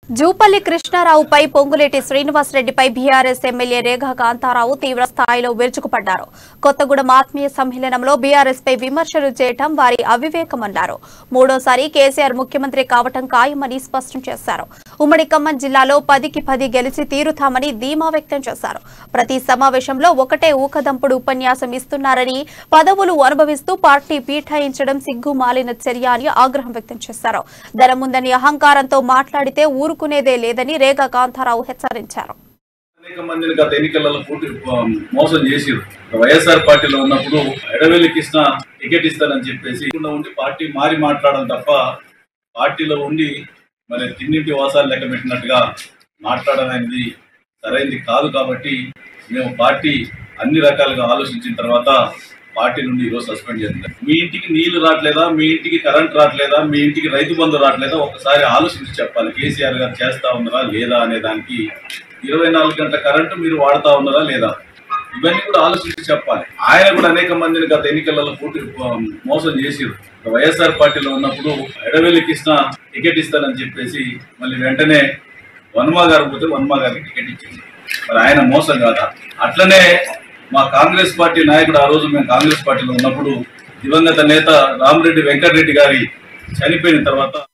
జూపల్లి కృష్ణారావుపై పొంగులేటి శ్రీనివాసరెడ్డిపై బీఆర్ఎస్ ఎమ్మెల్యే రేఖా కాంతారావు తీవ్ర స్థాయిలో విరుచుకుపడ్డారు కొత్తగూడెం ఆత్మీయ సమ్మేళనంలో బీఆర్ఎస్ పై విమర్శలు చేయటం వారి అవివేకమన్నారు మూడోసారి కేసీఆర్ ముఖ్యమంత్రి కావటం ఖాయమని స్పష్టం చేశారు ఉమ్మడి ఖమ్మం జిల్లాలో పదికి పది గెలిచి తీరుతామని ధీమా వ్యక్తం చేశారు ప్రతి సమావేశంలో ఒకటే ఊకదంపుడు ఉపన్యాసం ఇస్తున్నారని పదవులు అనుభవిస్తూ పార్టీ పీఠాయించడం సిగ్గు మాలిన చర్య అని ఆగ్రహం వ్యక్తం చేశారు ధనముందని అహంకారంతో మాట్లాడితే ఊరుకునేదే లేదని రేగా కాంతారావు హెచ్చరించారు అనేక మందిని గత ఎన్నికలలో పూర్తి మోసం చేసిరు వైఎస్ఆర్ పార్టీలో ఉన్నప్పుడు ఎడవెల్లి కృష్ణ టికెట్ ఇస్తానని చెప్పేసి ఇక్కడ ఉండి పార్టీ మారి మాట్లాడడం తప్ప పార్టీలో ఉండి మరి తిన్నింటి వాసాలు లెక్క పెట్టినట్టుగా మాట్లాడడం అనేది సరైనది కాదు కాబట్టి మేము పార్టీ అన్ని రకాలుగా ఆలోచించిన తర్వాత పార్టీ నుండి ఈరోజు సస్పెండ్ చేద్దాం మీ ఇంటికి నీళ్లు రావట్లేదా మీ ఇంటికి కరెంట్ రావట్లేదా మీ ఇంటికి రైతు బంధు రావట్లేదా ఒకసారి ఆలోచించి చెప్పాలి కేసీఆర్ గారు చేస్తా ఉన్నారా లేదా అనే దానికి ఇరవై నాలుగు గంటల కరెంటు మీరు వాడుతా ఉన్నారా లేదా ఇవన్నీ కూడా ఆలోచించి చెప్పాలి ఆయన కూడా అనేక మందిని గత ఎన్నికలలో పూర్తి మోసం చేసిరు వైఎస్ఆర్ పార్టీలో ఉన్నప్పుడు ఎడవెల్లి కృష్ణ టికెట్ ఇస్తానని చెప్పేసి మళ్ళీ వెంటనే వన్మా గారు పోతే వన్మా గారికి టికెట్ ఇచ్చింది మరి ఆయన మోసం కాదా అట్లనే మా కాంగ్రెస్ పార్టీ నాయకుడు ఆ రోజు మేము కాంగ్రెస్ పార్టీలో ఉన్నప్పుడు దివంగత నేత రామరెడ్డి వెంకటరెడ్డి గారి చనిపోయిన తర్వాత